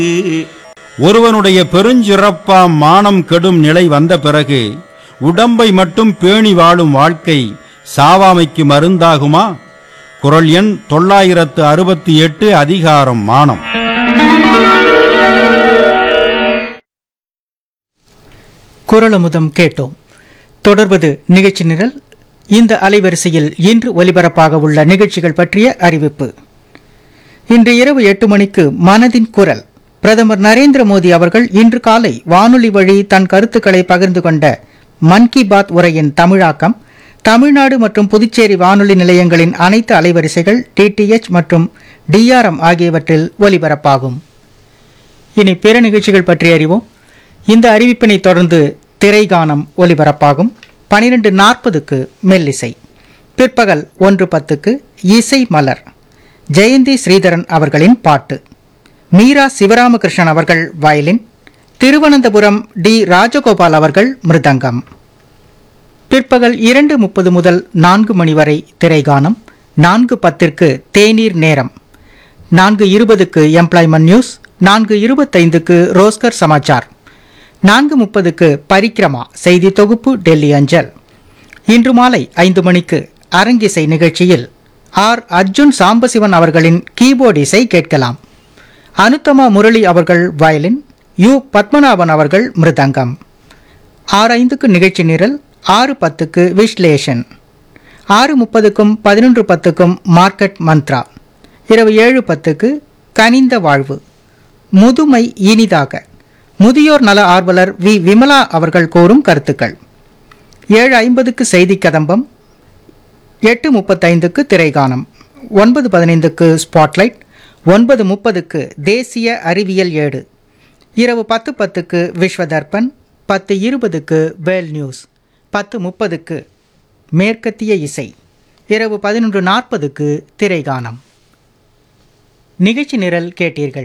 ஒருவனுடைய பெருஞ்சிறப்பாம் மானம் கெடும் நிலை வந்த பிறகு உடம்பை மட்டும் பேணி வாழும் வாழ்க்கை சாவாமைக்கு மருந்தாகுமா குரல் எண் தொள்ளாயிரத்து அறுபத்தி எட்டு அதிகாரம் மானம் குரலமுதம் கேட்டோம் தொடர்வது நிகழ்ச்சி நிரல் இந்த அலைவரிசையில் இன்று ஒலிபரப்பாக உள்ள நிகழ்ச்சிகள் பற்றிய அறிவிப்பு இன்று இரவு எட்டு மணிக்கு மனதின் குரல் பிரதமர் நரேந்திர மோடி அவர்கள் இன்று காலை வானொலி வழி தன் கருத்துக்களை பகிர்ந்து கொண்ட மன் கி பாத் உரையின் தமிழாக்கம் தமிழ்நாடு மற்றும் புதுச்சேரி வானொலி நிலையங்களின் அனைத்து அலைவரிசைகள் டிடிஎச் மற்றும் டிஆர்எம் ஆகியவற்றில் ஒலிபரப்பாகும் இனி பிற நிகழ்ச்சிகள் பற்றி அறிவோம் இந்த அறிவிப்பினை தொடர்ந்து திரைகானம் ஒலிபரப்பாகும் பனிரெண்டு நாற்பதுக்கு மெல்லிசை பிற்பகல் ஒன்று பத்துக்கு இசை மலர் ஜெயந்தி ஸ்ரீதரன் அவர்களின் பாட்டு மீரா சிவராமகிருஷ்ணன் அவர்கள் வயலின் திருவனந்தபுரம் டி ராஜகோபால் அவர்கள் மிருதங்கம் பிற்பகல் இரண்டு முப்பது முதல் நான்கு மணி வரை திரைகானம் நான்கு பத்திற்கு தேநீர் நேரம் நான்கு இருபதுக்கு எம்ப்ளாய்மெண்ட் நியூஸ் நான்கு இருபத்தைந்துக்கு ரோஸ்கர் சமாச்சார் நான்கு முப்பதுக்கு பரிக்கிரமா செய்தி தொகுப்பு டெல்லி அஞ்சல் இன்று மாலை ஐந்து மணிக்கு அரங்கிசை நிகழ்ச்சியில் ஆர் அர்ஜுன் சாம்பசிவன் அவர்களின் கீபோர்ட் இசை கேட்கலாம் அனுத்தமா முரளி அவர்கள் வயலின் யு பத்மநாபன் அவர்கள் மிருதங்கம் ஆறு ஐந்துக்கு நிகழ்ச்சி நிரல் ஆறு பத்துக்கு விஸ்லேஷன் ஆறு முப்பதுக்கும் பதினொன்று பத்துக்கும் மார்க்கெட் மந்த்ரா இரவு ஏழு பத்துக்கு கனிந்த வாழ்வு முதுமை இனிதாக முதியோர் நல ஆர்வலர் வி விமலா அவர்கள் கூறும் கருத்துக்கள் ஏழு ஐம்பதுக்கு செய்தி கதம்பம் எட்டு முப்பத்தைந்துக்கு திரைகானம் ஒன்பது பதினைந்துக்கு ஸ்பாட்லைட் ஒன்பது முப்பதுக்கு தேசிய அறிவியல் ஏடு இரவு பத்து பத்துக்கு விஸ்வதர்பன் பத்து இருபதுக்கு வேல் நியூஸ் பத்து முப்பதுக்கு மேற்கத்திய இசை இரவு பதினொன்று நாற்பதுக்கு திரைகானம் நிகழ்ச்சி நிரல் கேட்டீர்கள்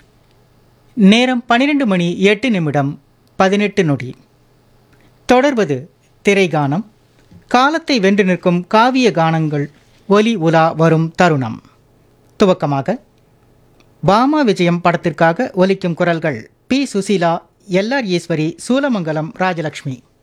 நேரம் பன்னிரண்டு மணி எட்டு நிமிடம் பதினெட்டு நொடி தொடர்வது திரைகானம் காலத்தை வென்று நிற்கும் காவிய கானங்கள் ஒலி உலா வரும் தருணம் துவக்கமாக பாமா விஜயம் படத்திற்காக ஒலிக்கும் குரல்கள் பி சுசீலா எல்ஆர் ஈஸ்வரி சூலமங்கலம் ராஜலக்ஷ்மி